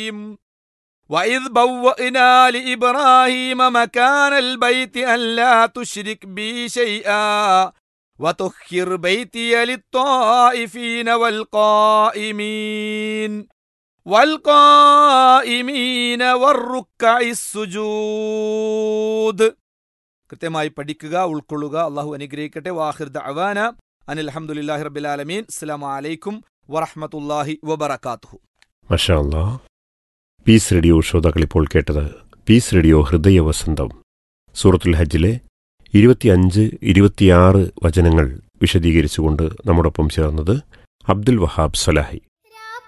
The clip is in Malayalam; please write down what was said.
الرحيم وإذ بوأنا لإبراهيم مكان البيت ألا تشرك بي شيئا وطهر بيتي للطائفين والقائمين والقائمين والركع السجود കൃത്യമായി പഠിക്കുക ഉൾക്കൊള്ളുക അള്ളാഹു അനുഗ്രഹിക്കട്ടെ വാഹിർ ദഅവാന അനിൽ അൽഹംദുലില്ലാഹി റബ്ബിൽ ആലമീൻ അസ്സലാമു അലൈക്കും വറഹ്മത്തുള്ളാഹി വബറകാതുഹു മഷാ അല്ലാ പീസ് റേഡിയോ ശ്രോതാക്കൾ ഇപ്പോൾ കേട്ടത് പീസ് റേഡിയോ ഹൃദയ വസന്തം സൂറത്തുൽ ഹജ്ജിലെ ഇരുപത്തിയഞ്ച് ഇരുപത്തിയാറ് വചനങ്ങൾ വിശദീകരിച്ചുകൊണ്ട് നമ്മോടൊപ്പം ചേർന്നത് അബ്ദുൽ വഹാബ് സലാഹി